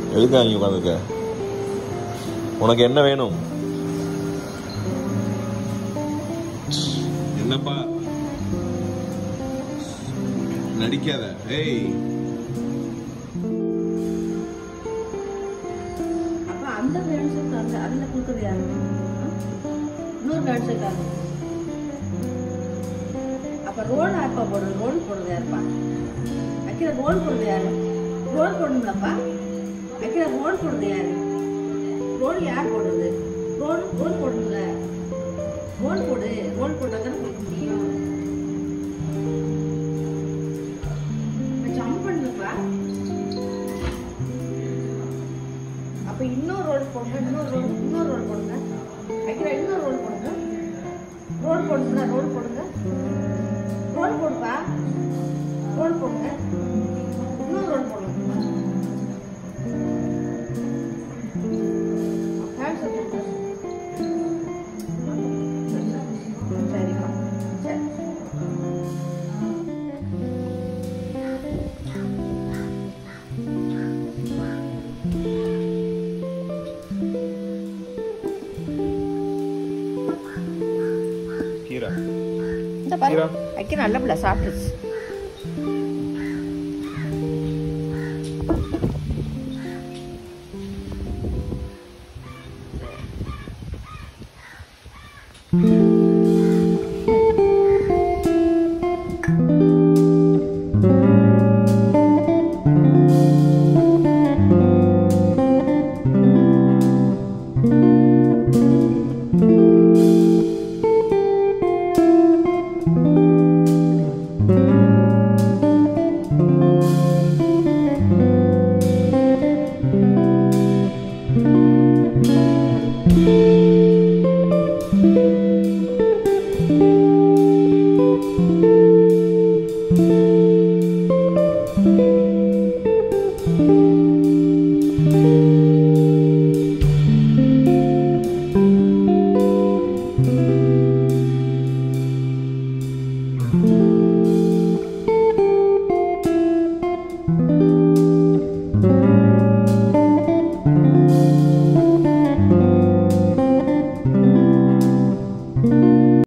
எதுக்காக இங்கே உட்காந்துருக்க உனக்கு என்ன வேணும் என்னப்பா நடிக்காத ஏய் அப்ப அந்த பேண்ட் ஷர்ட் அந்த அதுல கொடுக்குறது யாரு இன்னொரு பேண்ட் ஷர்ட் அது அப்ப ரோல் யாருப்பா போடுறது ரோல் போடுறது யாருப்பா அக்கிற ரோல் போடுறது யாரு ரோல் போடணும்லப்பா அக்கிற ரோல் போடுறது யாரு ரோல் யார் போடுறது ரோல் ரோல் போடணும்ல ரோல் போடு ரோல் போட்டா தானே கொடுக்க முடியும் ஜம்ப் பண்ணுப்பா அப்ப இன்னொரு ரோல் போடுங்க இன்னொரு ரோல் இன்னொரு ரோல் போடுங்க அக்கிரா இன்னொரு ரோல் போடுங்க ரோல் போடுங்க ரோல் போடுங்க ரோல் போடுப்பா ரோல் போடுங்க இன்னொரு ரோல் போடுங்க Hands up, hands up. சரிப்பா சரி கீரா இந்த பாரு கீரா. அக்கி நல்ல பிள்ளை சாப்பிட்டுச்சு